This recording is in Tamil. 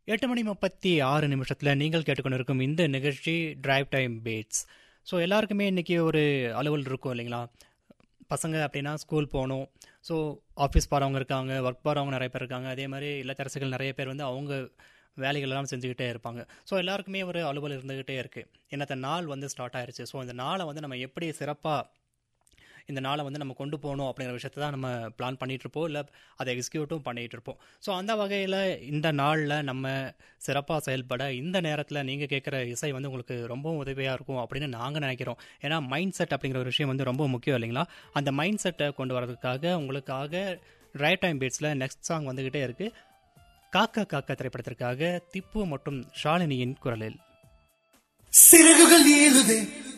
எட்டு மணி முப்பத்தி ஆறு நிமிஷத்தில் நீங்கள் கேட்டுக்கொண்டிருக்கும் இந்த நிகழ்ச்சி டிரைவ் டைம் பேட்ஸ் ஸோ எல்லாருக்குமே இன்றைக்கி ஒரு அலுவல் இருக்கும் இல்லைங்களா பசங்க அப்படின்னா ஸ்கூல் போகணும் ஸோ ஆஃபீஸ் போகிறவங்க இருக்காங்க ஒர்க் போகிறவங்க நிறைய பேர் இருக்காங்க அதே மாதிரி இல்லத்தரசிகள் நிறைய பேர் வந்து அவங்க வேலைகள் எல்லாம் செஞ்சுக்கிட்டே இருப்பாங்க ஸோ எல்லாருக்குமே ஒரு அலுவல் இருந்துக்கிட்டே இருக்குது என்னத்த நாள் வந்து ஸ்டார்ட் ஆயிருச்சு ஸோ இந்த நாளை வந்து நம்ம எப்படி சிறப்பாக இந்த நாளை வந்து நம்ம கொண்டு போகணும் அப்படிங்கிற விஷயத்தை தான் நம்ம பிளான் பண்ணிகிட்டு இருப்போம் இல்லை அதை எக்ஸிக்யூட்டும் பண்ணிகிட்டு இருப்போம் ஸோ அந்த வகையில் இந்த நாளில் நம்ம சிறப்பாக செயல்பட இந்த நேரத்தில் நீங்கள் கேட்குற இசை வந்து உங்களுக்கு ரொம்பவும் உதவியாக இருக்கும் அப்படின்னு நாங்கள் நினைக்கிறோம் ஏன்னா மைண்ட் செட் அப்படிங்கிற ஒரு விஷயம் வந்து ரொம்ப முக்கியம் இல்லைங்களா அந்த மைண்ட் செட்டை கொண்டு வரதுக்காக உங்களுக்காக ட்ரைவ் டைம் பீட்ஸில் நெக்ஸ்ட் சாங் வந்துக்கிட்டே இருக்குது காக்கா காக்கா திரைப்படத்திற்காக திப்பு மற்றும் ஷாலினியின் குரலில் சிறகுகள் ஏழுதே